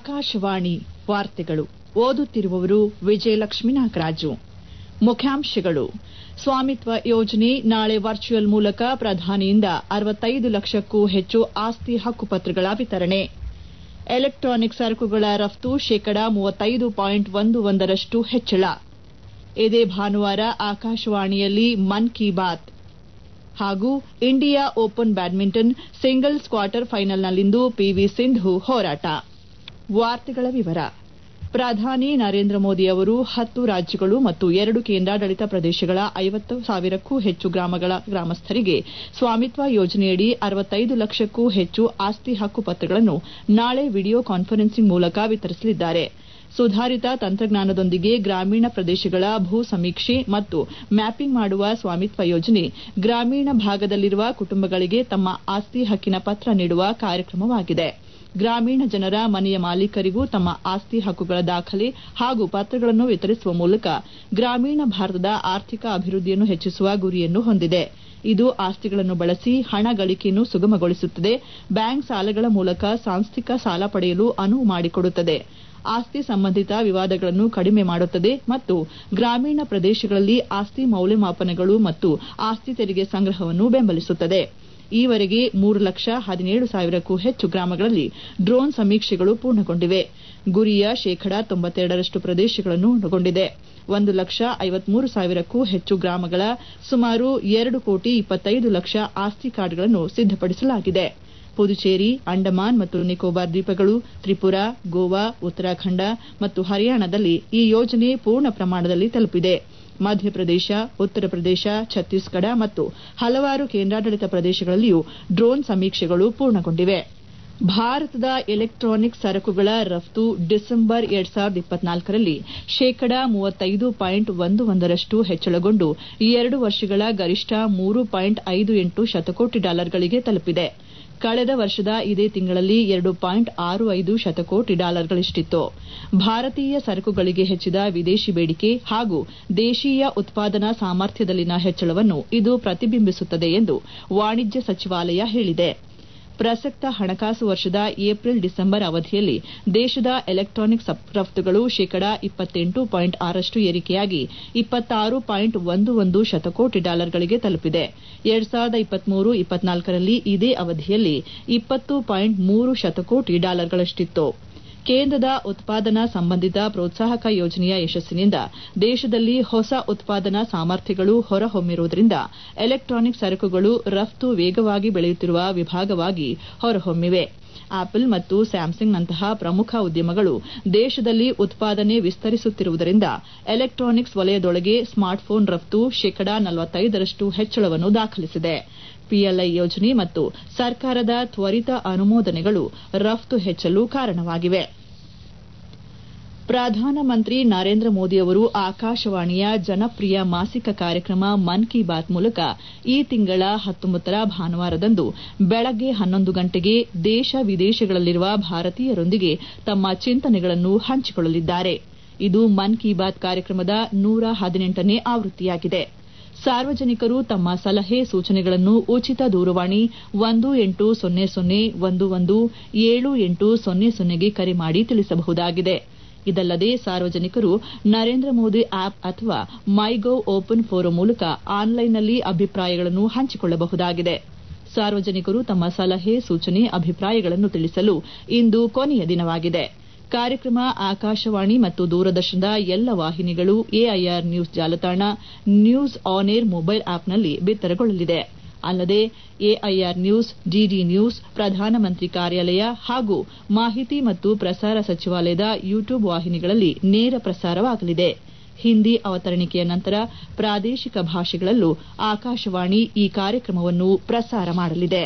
ಆಕಾಶವಾಣಿ ವಾರ್ತೆಗಳು ಓದುತ್ತಿರುವವರು ವಿಜಯಲಕ್ಷ್ಮೀ ನಾಗರಾಜು ಮುಖ್ಯಾಂಶಗಳು ಸ್ವಾಮಿತ್ವ ಯೋಜನೆ ನಾಳೆ ವರ್ಚುವಲ್ ಮೂಲಕ ಪ್ರಧಾನಿಯಿಂದ ಅರವತ್ತೈದು ಲಕ್ಷಕ್ಕೂ ಹೆಚ್ಚು ಆಸ್ತಿ ಹಕ್ಕುಪತ್ರಗಳ ವಿತರಣೆ ಎಲೆಕ್ಟಾನಿಕ್ ಸರಕುಗಳ ರಫ್ತು ಶೇಕಡಾ ಮೂವತ್ತೈದು ಪಾಯಿಂಟ್ ಒಂದು ಒಂದರಷ್ಟು ಹೆಚ್ಚಳ ಇದೇ ಭಾನುವಾರ ಆಕಾಶವಾಣಿಯಲ್ಲಿ ಮನ್ ಕಿ ಬಾತ್ ಹಾಗೂ India open badminton singles quarter ಫೈನಲ್ನಲ್ಲಿಂದು ಪಿವಿ ಸಿಂಧು ಹೋರಾಟ ಪ್ರಧಾನಿ ನರೇಂದ್ರ ಮೋದಿ ಅವರು ಹತ್ತು ರಾಜ್ಯಗಳು ಮತ್ತು ಎರಡು ಕೇಂದ್ರಾಡಳಿತ ಪ್ರದೇಶಗಳ ಐವತ್ತು ಸಾವಿರಕ್ಕೂ ಹೆಚ್ಚು ಗ್ರಾಮಗಳ ಗ್ರಾಮಸ್ಥರಿಗೆ ಸ್ವಾಮಿತ್ವ ಯೋಜನೆಯಡಿ ಅರವತ್ತೈದು ಲಕ್ಷಕ್ಕೂ ಹೆಚ್ಚು ಆಸ್ತಿ ಹಕ್ಕುಪತ್ರಗಳನ್ನು ನಾಳೆ ವಿಡಿಯೋ ಕಾನ್ಫರೆನ್ಸಿಂಗ್ ಮೂಲಕ ವಿತರಿಸಲಿದ್ದಾರೆ ಸುಧಾರಿತ ತಂತ್ರಜ್ಞಾನದೊಂದಿಗೆ ಗ್ರಾಮೀಣ ಪ್ರದೇಶಗಳ ಭೂ ಸಮೀಕ್ಷೆ ಮತ್ತು ಮ್ಯಾಪಿಂಗ್ ಮಾಡುವ ಸ್ವಾಮಿತ್ವ ಯೋಜನೆ ಗ್ರಾಮೀಣ ಭಾಗದಲ್ಲಿರುವ ಕುಟುಂಬಗಳಿಗೆ ತಮ್ಮ ಆಸ್ತಿ ಹಕ್ಕಿನ ಪತ್ರ ನೀಡುವ ಕಾರ್ಯಕ್ರಮವಾಗಿದೆ ಗ್ರಾಮೀಣ ಜನರ ಮನೆಯ ಮಾಲೀಕರಿಗೂ ತಮ್ಮ ಆಸ್ತಿ ಹಕ್ಕುಗಳ ದಾಖಲೆ ಹಾಗೂ ಪತ್ರಗಳನ್ನು ವಿತರಿಸುವ ಮೂಲಕ ಗ್ರಾಮೀಣ ಭಾರತದ ಆರ್ಥಿಕ ಅಭಿವೃದ್ಧಿಯನ್ನು ಹೆಚ್ಚಿಸುವ ಗುರಿಯನ್ನು ಹೊಂದಿದೆ ಇದು ಆಸ್ತಿಗಳನ್ನು ಬಳಸಿ ಹಣ ಗಳಿಕೆಯನ್ನು ಸುಗಮಗೊಳಿಸುತ್ತದೆ ಬ್ಯಾಂಕ್ ಸಾಲಗಳ ಮೂಲಕ ಸಾಂಸ್ಥಿಕ ಸಾಲ ಪಡೆಯಲು ಅನುವು ಮಾಡಿಕೊಡುತ್ತದೆ ಆಸ್ತಿ ಸಂಬಂಧಿತ ವಿವಾದಗಳನ್ನು ಕಡಿಮೆ ಮಾಡುತ್ತದೆ ಮತ್ತು ಗ್ರಾಮೀಣ ಪ್ರದೇಶಗಳಲ್ಲಿ ಆಸ್ತಿ ಮೌಲ್ಯಮಾಪನಗಳು ಮತ್ತು ಆಸ್ತಿ ತೆರಿಗೆ ಸಂಗ್ರಹವನ್ನು ಬೆಂಬಲಿಸುತ್ತದೆ ಈವರೆಗೆ ಮೂರು ಲಕ್ಷ ಹದಿನೇಳು ಸಾವಿರಕ್ಕೂ ಹೆಚ್ಚು ಗ್ರಾಮಗಳಲ್ಲಿ ಡ್ರೋನ್ ಸಮೀಕ್ಷೆಗಳು ಪೂರ್ಣಗೊಂಡಿವೆ ಗುರಿಯ ಶೇಕಡಾ ತೊಂಬತ್ತೆರಡರಷ್ಟು ಪ್ರದೇಶಗಳನ್ನು ಒಳಗೊಂಡಿದೆ ಒಂದು ಲಕ್ಷ ಐವತ್ಮೂರು ಸಾವಿರಕ್ಕೂ ಹೆಚ್ಚು ಗ್ರಾಮಗಳ ಸುಮಾರು ಎರಡು ಕೋಟಿ ಇಪ್ಪತ್ತೈದು ಲಕ್ಷ ಆಸ್ತಿ ಕಾರ್ಡ್ಗಳನ್ನು ಸಿದ್ದಪಡಿಸಲಾಗಿದೆ ಪುದುಚೇರಿ ಅಂಡಮಾನ್ ಮತ್ತು ನಿಕೋಬಾರ್ ದ್ವೀಪಗಳು ತ್ರಿಪುರಾ ಗೋವಾ ಉತ್ತರಾಖಂಡ ಮತ್ತು ಹರಿಯಾಣದಲ್ಲಿ ಈ ಯೋಜನೆ ಪೂರ್ಣ ಪ್ರಮಾಣದಲ್ಲಿ ತಲುಪಿದೆ ಮಧ್ಯಪ್ರದೇಶ ಉತ್ತರ ಪ್ರದೇಶ ಛತ್ತೀಸ್ಗಢ ಮತ್ತು ಹಲವಾರು ಕೇಂದ್ರಾಡಳಿತ ಪ್ರದೇಶಗಳಲ್ಲಿಯೂ ಡ್ರೋನ್ ಸಮೀಕ್ಷೆಗಳು ಪೂರ್ಣಗೊಂಡಿವೆ ಭಾರತದ ಎಲೆಕ್ಟಾನಿಕ್ ಸರಕುಗಳ ರಫ್ತು ಡಿಸೆಂಬರ್ ಎರಡ್ ಸಾವಿರದ ಇಪ್ಪತ್ನಾಲ್ಕರಲ್ಲಿ ಶೇಕಡಾ ಮೂವತ್ತೈದು ಪಾಯಿಂಟ್ ಒಂದು ಒಂದರಷ್ಟು ಹೆಚ್ಚಳಗೊಂಡು ಎರಡು ವರ್ಷಗಳ ಗರಿಷ್ಠ ಮೂರು ಪಾಯಿಂಟ್ ಐದು ಎಂಟು ಶತಕೋಟಿ ಡಾಲರ್ಗಳಿಗೆ ತಲುಪಿದೆ ಕಳೆದ ವರ್ಷದ ಇದೇ ತಿಂಗಳಲ್ಲಿ ಎರಡು ಪಾಯಿಂಟ್ ಆರು ಐದು ಶತಕೋಟಿ ಡಾಲರ್ಗಳಷ್ಟಿತ್ತು ಭಾರತೀಯ ಸರಕುಗಳಿಗೆ ಹೆಚ್ಚಿದ ವಿದೇಶಿ ಬೇಡಿಕೆ ಹಾಗೂ ದೇಶೀಯ ಉತ್ಪಾದನಾ ಸಾಮರ್ಥ್ಯದಲ್ಲಿನ ಹೆಚ್ಚಳವನ್ನು ಇದು ಪ್ರತಿಬಿಂಬಿಸುತ್ತದೆ ಎಂದು ವಾಣಿಜ್ಯ ಸಚಿವಾಲಯ ಹೇಳಿದೆ ಪ್ರಸಕ್ತ ಹಣಕಾಸು ವರ್ಷದ ಏಪ್ರಿಲ್ ಡಿಸೆಂಬರ್ ಅವಧಿಯಲ್ಲಿ ದೇಶದ ಎಲೆಕ್ಟಾನಿಕ್ ರಫ್ತುಗಳು ಶೇಕಡಾ ಇಪ್ಪತ್ತೆಂಟು ಪಾಯಿಂಟ್ ಆರಷ್ಟು ಏರಿಕೆಯಾಗಿ ಇಪ್ಪತ್ತಾರು ಪಾಯಿಂಟ್ ಒಂದು ಒಂದು ಶತಕೋಟಿ ಡಾಲರ್ಗಳಿಗೆ ತಲುಪಿದೆ ಎರಡ್ ಸಾವಿರದ ಇಪ್ಪತ್ಮೂರು ಇಪ್ಪತ್ನಾಲ್ಕರಲ್ಲಿ ಇದೇ ಅವಧಿಯಲ್ಲಿ ಇಪ್ಪತ್ತು ಪಾಯಿಂಟ್ ಮೂರು ಶತಕೋಟಿ ಡಾಲರ್ಗಳಷ್ಟಿತ್ತು ಕೇಂದ್ರದ ಉತ್ಪಾದನಾ ಸಂಬಂಧಿತ ಪ್ರೋತ್ಸಾಹಕ ಯೋಜನೆಯ ಯಶಸ್ಸಿನಿಂದ ದೇಶದಲ್ಲಿ ಹೊಸ ಉತ್ಪಾದನಾ ಸಾಮರ್ಥ್ಯಗಳು ಹೊರಹೊಮ್ಮಿರುವುದರಿಂದ ಎಲೆಕ್ಟಾನಿಕ್ ಸರಕುಗಳು ರಫ್ತು ವೇಗವಾಗಿ ಬೆಳೆಯುತ್ತಿರುವ ವಿಭಾಗವಾಗಿ ಹೊರಹೊಮ್ಮಿವೆ ಆಪಲ್ ಮತ್ತು ಸ್ಯಾಮ್ಸಂಗ್ನಂತಹ ಪ್ರಮುಖ ಉದ್ಯಮಗಳು ದೇಶದಲ್ಲಿ ಉತ್ಪಾದನೆ ವಿಸ್ತರಿಸುತ್ತಿರುವುದರಿಂದ ಎಲೆಕ್ಟಾನಿಕ್ಸ್ ವಲಯದೊಳಗೆ ಸ್ಮಾರ್ಟ್ಫೋನ್ ರಫ್ತು ಶೇಕಡಾ ನಲವತ್ತೈದರಷ್ಟು ಹೆಚ್ಚಳವನ್ನು ದಾಖಲಿಸಿದೆ ಪಿಎಲ್ಐ ಯೋಜನೆ ಮತ್ತು ಸರ್ಕಾರದ ತ್ವರಿತ ಅನುಮೋದನೆಗಳು ರಫ್ತು ಹೆಚ್ಚಲು ಕಾರಣವಾಗಿವೆ ಪ್ರಧಾನಮಂತ್ರಿ ನರೇಂದ್ರ ಮೋದಿ ಅವರು ಆಕಾಶವಾಣಿಯ ಜನಪ್ರಿಯ ಮಾಸಿಕ ಕಾರ್ಯಕ್ರಮ ಮನ್ ಕಿ ಬಾತ್ ಮೂಲಕ ಈ ತಿಂಗಳ ಹತ್ತೊಂಬತ್ತರ ಭಾನುವಾರದಂದು ಬೆಳಗ್ಗೆ ಹನ್ನೊಂದು ಗಂಟೆಗೆ ದೇಶ ವಿದೇಶಗಳಲ್ಲಿರುವ ಭಾರತೀಯರೊಂದಿಗೆ ತಮ್ಮ ಚಿಂತನೆಗಳನ್ನು ಹಂಚಿಕೊಳ್ಳಲಿದ್ದಾರೆ ಇದು ಮನ್ ಕಿ ಬಾತ್ ಕಾರ್ಯಕ್ರಮದ ನೂರ ಹದಿನೆಂಟನೇ ಆವೃತ್ತಿಯಾಗಿದೆ ಸಾರ್ವಜನಿಕರು ತಮ್ಮ ಸಲಹೆ ಸೂಚನೆಗಳನ್ನು ಉಚಿತ ದೂರವಾಣಿ ಒಂದು ಎಂಟು ಸೊನ್ನೆ ಸೊನ್ನೆ ಒಂದು ಒಂದು ಏಳು ಎಂಟು ಸೊನ್ನೆ ಸೊನ್ನೆಗೆ ಕರೆ ಮಾಡಿ ತಿಳಿಸಬಹುದಾಗಿದೆ ಇದಲ್ಲದೆ ಸಾರ್ವಜನಿಕರು ನರೇಂದ್ರ ಮೋದಿ ಆಪ್ ಅಥವಾ ಮೈ ಗೌ ಓಪನ್ ಫೋರಂ ಮೂಲಕ ಆನ್ಲೈನ್ನಲ್ಲಿ ಅಭಿಪ್ರಾಯಗಳನ್ನು ಹಂಚಿಕೊಳ್ಳಬಹುದಾಗಿದೆ ಸಾರ್ವಜನಿಕರು ತಮ್ಮ ಸಲಹೆ ಸೂಚನೆ ಅಭಿಪ್ರಾಯಗಳನ್ನು ತಿಳಿಸಲು ಇಂದು ಕೊನೆಯ ದಿನವಾಗಿದೆ ಕಾರ್ಯಕ್ರಮ ಆಕಾಶವಾಣಿ ಮತ್ತು ದೂರದರ್ಶನದ ಎಲ್ಲ ವಾಹಿನಿಗಳು ಎಐಆರ್ ನ್ಯೂಸ್ ಜಾಲತಾಣ ನ್ಯೂಸ್ ಆನ್ ಏರ್ ಮೊಬೈಲ್ ಆಪ್ನಲ್ಲಿ ಬಿತ್ತರಗೊಳ್ಳಲಿದೆ ಅಲ್ಲದೆ ಎಐಆರ್ ನ್ಯೂಸ್ ಡಿಡಿ ನ್ಯೂಸ್ ಪ್ರಧಾನಮಂತ್ರಿ ಕಾರ್ಯಾಲಯ ಹಾಗೂ ಮಾಹಿತಿ ಮತ್ತು ಪ್ರಸಾರ ಸಚಿವಾಲಯದ ಯೂಟ್ಯೂಬ್ ವಾಹಿನಿಗಳಲ್ಲಿ ನೇರ ಪ್ರಸಾರವಾಗಲಿದೆ ಹಿಂದಿ ಅವತರಣಿಕೆಯ ನಂತರ ಪ್ರಾದೇಶಿಕ ಭಾಷೆಗಳಲ್ಲೂ ಆಕಾಶವಾಣಿ ಈ ಕಾರ್ಯಕ್ರಮವನ್ನು ಪ್ರಸಾರ ಮಾಡಲಿದೆ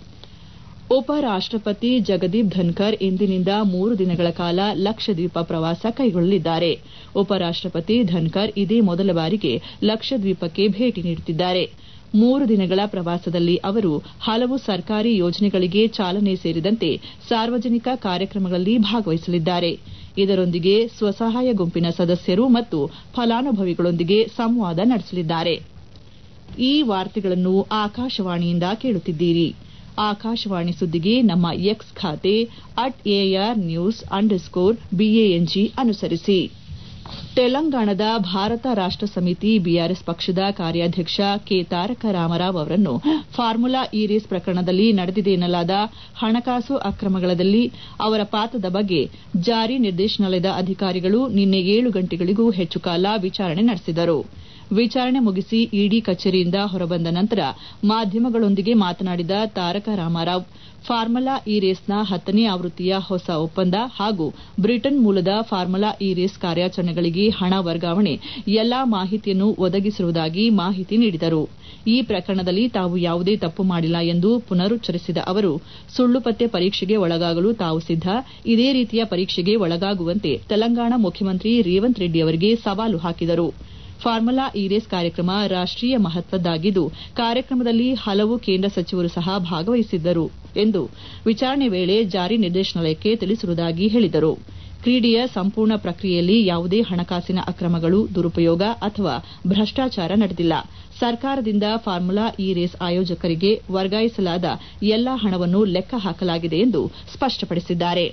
ಉಪರಾಷ್ಟಪತಿ ಜಗದೀಪ್ ಧನ್ಕರ್ ಇಂದಿನಿಂದ ಮೂರು ದಿನಗಳ ಕಾಲ ಲಕ್ಷದ್ವೀಪ ಪ್ರವಾಸ ಕೈಗೊಳ್ಳಲಿದ್ದಾರೆ ಉಪರಾಷ್ಟಪತಿ ಧನ್ಕರ್ ಇದೇ ಮೊದಲ ಬಾರಿಗೆ ಲಕ್ಷದ್ವೀಪಕ್ಕೆ ಭೇಟಿ ನೀಡುತ್ತಿದ್ದಾರೆ ಮೂರು ದಿನಗಳ ಪ್ರವಾಸದಲ್ಲಿ ಅವರು ಹಲವು ಸರ್ಕಾರಿ ಯೋಜನೆಗಳಿಗೆ ಚಾಲನೆ ಸೇರಿದಂತೆ ಸಾರ್ವಜನಿಕ ಕಾರ್ಯಕ್ರಮಗಳಲ್ಲಿ ಭಾಗವಹಿಸಲಿದ್ದಾರೆ ಇದರೊಂದಿಗೆ ಸ್ವಸಹಾಯ ಗುಂಪಿನ ಸದಸ್ಯರು ಮತ್ತು ಫಲಾನುಭವಿಗಳೊಂದಿಗೆ ಸಂವಾದ ನಡೆಸಲಿದ್ದಾರೆ ಈ ವಾರ್ತೆಗಳನ್ನು ಆಕಾಶವಾಣಿಯಿಂದ ಕೇಳುತ್ತಿದ್ದೀರಿ ಆಕಾಶವಾಣಿ ಸುದ್ದಿಗೆ ನಮ್ಮ ಎಕ್ಸ್ ಖಾತೆ at A R news underscore B A N G ಅನುಸರಿಸಿ ತೆಲಂಗಾಣದ ಭಾರತ ರಾಷ್ಟ ಸಮಿತಿ ಬಿಆರ್ಎಸ್ ಪಕ್ಷದ ಕಾರ್ಯಾಧ್ಯಕ್ಷ ಕೆ ತಾರಕ ರಾಮರಾವ್ ಅವರನ್ನು ಫಾರ್ಮುಲಾ ಇ ರೇಸ್ ಪ್ರಕರಣದಲ್ಲಿ ನಡೆದಿದೆ ಎನ್ನಲಾದ ಹಣಕಾಸು ಅಕ್ರಮಗಳಲ್ಲಿ ಅವರ ಪಾತ್ರದ ಬಗ್ಗೆ ಜಾರಿ ನಿರ್ದೇಶನಾಲಯದ ಅಧಿಕಾರಿಗಳು ನಿನ್ನೆ ಏಳು ಗಂಟೆಗಳಿಗೂ ಹೆಚ್ಚು ಕಾಲ ವಿಚಾರಣೆ ನಡೆಸಿದರು ವಿಚಾರಣೆ ಮುಗಿಸಿ ಇಡಿ ಕಚೇರಿಯಿಂದ ಹೊರಬಂದ ನಂತರ ಮಾಧ್ಯಮಗಳೊಂದಿಗೆ ಮಾತನಾಡಿದ ತಾರಕ ರಾಮರಾವ್ ಫಾರ್ಮುಲಾ ಇ ರೇಸ್ನ ಹತ್ತನೇ ಆವೃತ್ತಿಯ ಹೊಸ ಒಪ್ಪಂದ ಹಾಗೂ ಬ್ರಿಟನ್ ಮೂಲದ ಫಾರ್ಮುಲಾ ಇ ರೇಸ್ ಕಾರ್ಯಾಚರಣೆಗಳಿಗೆ ಹಣ ವರ್ಗಾವಣೆ ಎಲ್ಲಾ ಮಾಹಿತಿಯನ್ನು ಒದಗಿಸಿರುವುದಾಗಿ ಮಾಹಿತಿ ನೀಡಿದರು ಈ ಪ್ರಕರಣದಲ್ಲಿ ತಾವು ಯಾವುದೇ ತಪ್ಪು ಮಾಡಿಲ್ಲ ಎಂದು ಪುನರುಚ್ಚರಿಸಿದ ಅವರು ಸುಳ್ಳು ಪತ್ತೆ ಪರೀಕ್ಷೆಗೆ ಒಳಗಾಗಲು ತಾವು ಸಿದ್ದ ಇದೇ ರೀತಿಯ ಪರೀಕ್ಷೆಗೆ ಒಳಗಾಗುವಂತೆ ತೆಲಂಗಾಣ ಮುಖ್ಯಮಂತ್ರಿ ರೇವಂತ್ ರೆಡ್ಡಿ ಅವರಿಗೆ ಸವಾಲು ಹಾಕಿದರು ಫಾರ್ಮುಲಾ ಇ ರೇಸ್ ಕಾರ್ಯಕ್ರಮ ರಾಷ್ಟೀಯ ಮಹತ್ವದ್ದಾಗಿದ್ದು ಕಾರ್ಯಕ್ರಮದಲ್ಲಿ ಹಲವು ಕೇಂದ್ರ ಸಚಿವರು ಸಹ ಭಾಗವಹಿಸಿದ್ದರು ಎಂದು ವಿಚಾರಣೆ ವೇಳೆ ಜಾರಿ ನಿರ್ದೇಶನಾಲಯಕ್ಕೆ ತಿಳಿಸಿರುವುದಾಗಿ ಹೇಳಿದರು ಕ್ರೀಡೆಯ ಸಂಪೂರ್ಣ ಪ್ರಕ್ರಿಯೆಯಲ್ಲಿ ಯಾವುದೇ ಹಣಕಾಸಿನ ಅಕ್ರಮಗಳು ದುರುಪಯೋಗ ಅಥವಾ ಭ್ರಷ್ಟಾಚಾರ ನಡೆದಿಲ್ಲ ಸರ್ಕಾರದಿಂದ ಫಾರ್ಮುಲಾ ಇ ರೇಸ್ ಆಯೋಜಕರಿಗೆ ವರ್ಗಾಯಿಸಲಾದ ಎಲ್ಲಾ ಹಣವನ್ನು ಲೆಕ್ಕ ಹಾಕಲಾಗಿದೆ ಎಂದು ಸ್ಪಷ್ಟಪಡಿಸಿದ್ದಾರೆ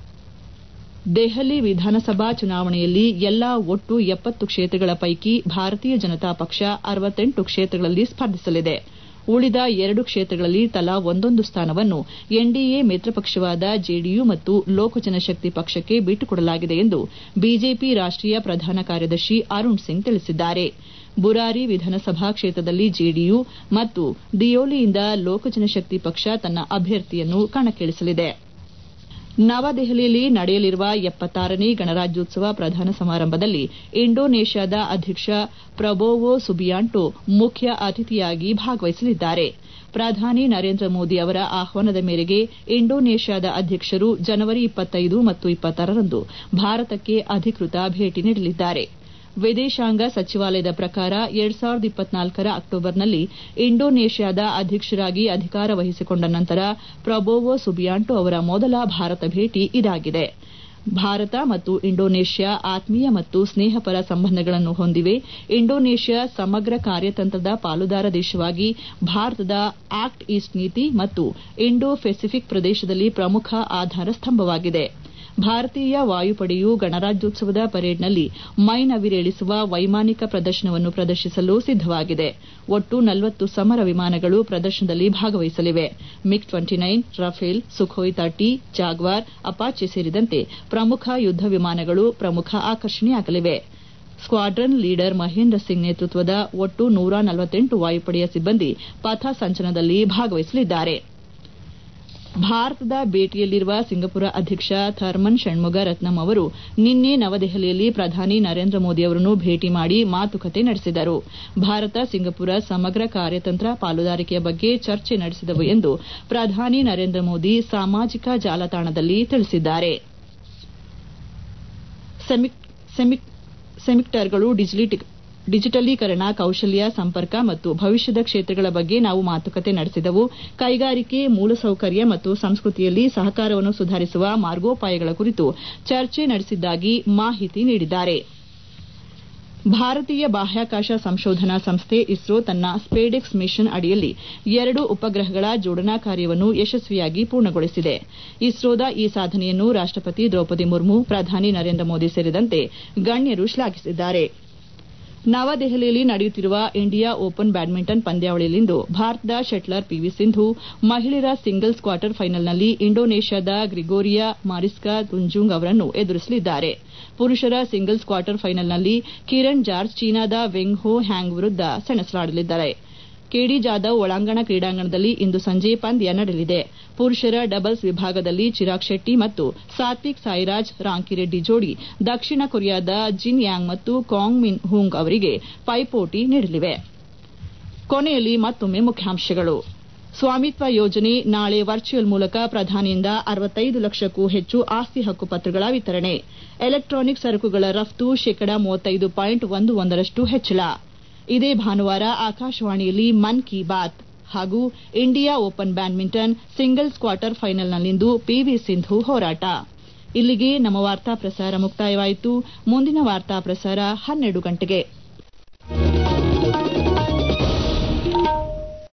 ದೆಹಲಿ ವಿಧಾನಸಭಾ ಚುನಾವಣೆಯಲ್ಲಿ ಎಲ್ಲಾ ಒಟ್ಟು ಎಪ್ಪತ್ತು ಕ್ಷೇತ್ರಗಳ ಪೈಕಿ ಭಾರತೀಯ ಜನತಾ ಪಕ್ಷ ಅರವತ್ತೆಂಟು ಕ್ಷೇತ್ರಗಳಲ್ಲಿ ಸ್ಪರ್ಧಿಸಲಿದೆ ಉಳಿದ ಎರಡು ಕ್ಷೇತ್ರಗಳಲ್ಲಿ ತಲಾ ಒಂದೊಂದು ಸ್ಥಾನವನ್ನು ಎನ್ಡಿಎ ಮಿತ್ರಪಕ್ಷವಾದ ಜೆಡಿಯು ಮತ್ತು ಲೋಕಜನಶಕ್ತಿ ಪಕ್ಷಕ್ಕೆ ಬಿಟ್ಟುಕೊಡಲಾಗಿದೆ ಎಂದು ಬಿಜೆಪಿ ರಾಷ್ಟೀಯ ಪ್ರಧಾನ ಕಾರ್ಯದರ್ಶಿ ಅರುಣ್ ಸಿಂಗ್ ತಿಳಿಸಿದ್ದಾರೆ ಬುರಾರಿ ವಿಧಾನಸಭಾ ಕ್ಷೇತ್ರದಲ್ಲಿ ಜೆಡಿಯು ಮತ್ತು ದಿಯೋಲಿಯಿಂದ ಲೋಕಜನಶಕ್ತಿ ಪಕ್ಷ ತನ್ನ ಅಭ್ಯರ್ಥಿಯನ್ನು ಕಣಕ್ಕಿಳಿಸಲಿದೆ ನವದೆಹಲಿಯಲ್ಲಿ ನಡೆಯಲಿರುವ ಎಪ್ಪತ್ತಾರನೇ ಗಣರಾಜ್ಯೋತ್ಸವ ಪ್ರಧಾನ ಸಮಾರಂಭದಲ್ಲಿ ಇಂಡೋನೇಷ್ಯಾದ ಅಧ್ಯಕ್ಷ ಪ್ರಬೋವೋ ಸುಬಿಯಾಂಟೋ ಮುಖ್ಯ ಅತಿಥಿಯಾಗಿ ಭಾಗವಹಿಸಲಿದ್ದಾರೆ ಪ್ರಧಾನಿ ನರೇಂದ್ರ ಮೋದಿ ಅವರ ಆಹ್ವಾನದ ಮೇರೆಗೆ ಇಂಡೋನೇಷ್ಯಾದ ಅಧ್ಯಕ್ಷರು ಜನವರಿ ಇಪ್ಪತ್ತೈದು ಮತ್ತು ಇಪ್ಪತ್ತಾರರಂದು ಭಾರತಕ್ಕೆ ಅಧಿಕೃತ ಭೇಟಿ ನೀಡಲಿದ್ದಾರೆ ವಿದೇಶಾಂಗ ಸಚಿವಾಲಯದ ಪ್ರಕಾರ ಎರಡ್ ಸಾವಿರದ ಇಪ್ಪತ್ನಾಲ್ಕರ ಅಕ್ಟೋಬರ್ನಲ್ಲಿ ಇಂಡೋನೇಷ್ಯಾದ ಅಧ್ಯಕ್ಷರಾಗಿ ಅಧಿಕಾರ ವಹಿಸಿಕೊಂಡ ನಂತರ ಪ್ರಬೋವೋ ಸುಬಿಯಾಂಟೋ ಅವರ ಮೊದಲ ಭಾರತ ಭೇಟಿ ಇದಾಗಿದೆ ಭಾರತ ಮತ್ತು ಇಂಡೋನೇಷ್ಯಾ ಆತ್ಮೀಯ ಮತ್ತು ಸ್ನೇಹಪರ ಸಂಬಂಧಗಳನ್ನು ಹೊಂದಿವೆ ಇಂಡೋನೇಷ್ಯಾ ಸಮಗ್ರ ಕಾರ್ಯತಂತ್ರದ ಪಾಲುದಾರ ದೇಶವಾಗಿ ಭಾರತದ ಆಕ್ಟ್ ಈಸ್ಟ್ ನೀತಿ ಮತ್ತು ಇಂಡೋ ಪೆಸಿಫಿಕ್ ಪ್ರದೇಶದಲ್ಲಿ ಪ್ರಮುಖ ಆಧಾರ ಸ್ತಂಭವಾಗಿದೆ ಭಾರತೀಯ ವಾಯುಪಡೆಯು ಗಣರಾಜ್ಯೋತ್ಸವದ ಪರೇಡ್ನಲ್ಲಿ ಮೈನವಿರೇಳಿಸುವ ವೈಮಾನಿಕ ಪ್ರದರ್ಶನವನ್ನು ಪ್ರದರ್ಶಿಸಲು ಸಿದ್ದವಾಗಿದೆ ಒಟ್ಟು ನಲವತ್ತು ಸಮರ ವಿಮಾನಗಳು ಪ್ರದರ್ಶನದಲ್ಲಿ ಭಾಗವಹಿಸಲಿವೆ MiG twenty nine Rafale Sukhoi thirty Jaguar Apache ಸೇರಿದಂತೆ ಪ್ರಮುಖ ಯುದ್ದ ವಿಮಾನಗಳು ಪ್ರಮುಖ ಆಕರ್ಷಣೆಯಾಗಲಿವೆ ಸ್ಕ್ವಾಡ್ರನ್ ಲೀಡರ್ ಮಹೇಂದ್ರ ಸಿಂಗ್ ನೇತೃತ್ವದ ಒಟ್ಟು ನೂರ ನಲವತ್ತೆಂಟು ವಾಯುಪಡೆಯ ಸಿಬ್ಬಂದಿ ಪಥ ಸಂಚಲನದಲ್ಲಿ ಭಾಗವಹಿಸಲಿದ್ದಾರೆ ಭಾರತದ ಭೇಟಿಯಲ್ಲಿರುವ ಸಿಂಗಪುರ ಅಧ್ಯಕ್ಷ ಥರ್ಮನ್ ಷಣ್ಮುಗ ರತ್ನಂ ಅವರು ನಿನ್ನೆ ನವದೆಹಲಿಯಲ್ಲಿ ಪ್ರಧಾನಿ ನರೇಂದ್ರ ಮೋದಿ ಅವರನ್ನು ಭೇಟಿ ಮಾಡಿ ಮಾತುಕತೆ ನಡೆಸಿದರು ಭಾರತ ಸಿಂಗಪುರ ಸಮಗ್ರ ಕಾರ್ಯತಂತ್ರ ಪಾಲುದಾರಿಕೆಯ ಬಗ್ಗೆ ಚರ್ಚೆ ನಡೆಸಿದವು ಎಂದು ಪ್ರಧಾನಿ ನರೇಂದ್ರ ಮೋದಿ ಸಾಮಾಜಿಕ ಜಾಲತಾಣದಲ್ಲಿ ತಿಳಿಸಿದ್ದಾರೆ ಸೆಮಿಕ್ಟರ್ಗಳು ಡಿಜಿಟಲೀಕರಣ ಕೌಶಲ್ಯ ಸಂಪರ್ಕ ಮತ್ತು ಭವಿಷ್ಯದ ಕ್ಷೇತ್ರಗಳ ಬಗ್ಗೆ ನಾವು ಮಾತುಕತೆ ನಡೆಸಿದೆವು ಕೈಗಾರಿಕೆ ಮೂಲಸೌಕರ್ಯ ಮತ್ತು ಸಂಸ್ಕೃತಿಯಲ್ಲಿ ಸಹಕಾರವನ್ನು ಸುಧಾರಿಸುವ ಮಾರ್ಗೋಪಾಯಗಳ ಕುರಿತು ಚರ್ಚೆ ನಡೆಸಿದ್ದಾಗಿ ಮಾಹಿತಿ ನೀಡಿದ್ದಾರೆ ಭಾರತೀಯ ಬಾಹ್ಯಾಕಾಶ ಸಂಶೋಧನಾ ಸಂಸ್ಥೆ ಇಸ್ರೋ ತನ್ನ ಸ್ಪೇಡೆಕ್ಸ್ ಮಿಷನ್ ಅಡಿಯಲ್ಲಿ ಎರಡು ಉಪಗ್ರಹಗಳ ಜೋಡಣಾ ಕಾರ್ಯವನ್ನು ಯಶಸ್ವಿಯಾಗಿ ಪೂರ್ಣಗೊಳಿಸಿದೆ ಇಸ್ರೋದ ಈ ಸಾಧನೆಯನ್ನು ರಾಷ್ಟಪತಿ ದ್ರೌಪದಿ ಮುರ್ಮು ಪ್ರಧಾನಿ ನರೇಂದ್ರ ಮೋದಿ ಸೇರಿದಂತೆ ಗಣ್ಯರು ಶ್ಲಾಘಿಸಿದ್ದಾರೆ ನವದೆಹಲಿಯಲ್ಲಿ ನಡೆಯುತ್ತಿರುವ ಇಂಡಿಯಾ ಓಪನ್ ಬ್ಯಾಡ್ಮಿಂಟನ್ ಪಂದ್ಯಾವಳಿಯಲ್ಲಿಂದು ಭಾರತದ ಶಟ್ಲರ್ ಪಿವಿ ಸಿಂಧು ಮಹಿಳೆಯರ ಸಿಂಗಲ್ಸ್ ಕ್ವಾರ್ಟರ್ ಫೈನಲ್ನಲ್ಲಿ ಇಂಡೋನೇಷ್ಯಾದ ಗ್ರಿಗೋರಿಯಾ ಮಾರಿಸ್ಕಾ ತುಂಜುಂಗ್ ಅವರನ್ನು ಎದುರಿಸಲಿದ್ದಾರೆ ಪುರುಷರ ಸಿಂಗಲ್ಸ್ ಕ್ವಾರ್ಟರ್ ಫೈನಲ್ನಲ್ಲಿ ಕಿರಣ್ ಜಾರ್ಜ್ ಚೀನಾದ ವೆಂಗ್ ಹೋ ಹ್ಯಾಂಗ್ ವಿರುದ್ದ ಸೆಣಸಾಡಲಿದ್ದಾರೆ ಕೆಡಿ ಜಾಧವ್ ಒಳಾಂಗಣ ಕ್ರೀಡಾಂಗಣದಲ್ಲಿ ಇಂದು ಸಂಜೆ ಪಂದ್ಯ ನಡೆಯಲಿದೆ ಪುರುಷರ ಡಬಲ್ಸ್ ವಿಭಾಗದಲ್ಲಿ ಚಿರಾಗ್ ಶೆಟ್ಟಿ ಮತ್ತು ಸಾತ್ವಿಕ್ ಸಾಯಿರಾಜ್ ರಾಂಕಿರೆಡ್ಡಿ ಜೋಡಿ ದಕ್ಷಿಣ ಕೊರಿಯಾದ ಜಿನ್ ಯಾಂಗ್ ಮತ್ತು ಕಾಂಗ್ ಮಿನ್ ಹುಂಗ್ ಅವರಿಗೆ ಪೈಪೋಟಿ ನೀಡಲಿವೆ ಕೊನೆಯಲ್ಲಿ ಮತ್ತೊಮ್ಮೆ ಮುಖ್ಯಾಂಶಗಳು ಸ್ವಾಮಿತ್ವ ಯೋಜನೆ ನಾಳೆ ವರ್ಚುವಲ್ ಮೂಲಕ ಪ್ರಧಾನಿಯಿಂದ ಅರವತ್ತೈದು ಲಕ್ಷಕ್ಕೂ ಹೆಚ್ಚು ಆಸ್ತಿ ಹಕ್ಕು ಪತ್ರಗಳ ವಿತರಣೆ ಎಲೆಕ್ಟ್ರಾನಿಕ್ ಸರಕುಗಳ ರಫ್ತು ಶೇಕಡಾ ಮೂವತ್ತೈದು ಪಾಯಿಂಟ್ ಒಂದು ಒಂದರಷ್ಟು ಹೆಚ್ಚಳ ಇದೇ ಭಾನುವಾರ ಆಕಾಶವಾಣಿಯಲ್ಲಿ ಮನ್ ಕಿ ಬಾತ್ ಹಾಗೂ India open badminton singles quarter ಫೈನಲ್ನಲ್ಲಿಂದು ಪಿವಿ ಸಿಂಧು ಹೋರಾಟ ಇಲ್ಲಿಗೆ ನಮ್ಮ ವಾರ್ತಾ ಪ್ರಸಾರ ಮುಕ್ತಾಯವಾಯಿತು ಮುಂದಿನ ವಾರ್ತಾ ಪ್ರಸಾರ ಹನ್ನೆರಡು ಗಂಟೆಗೆ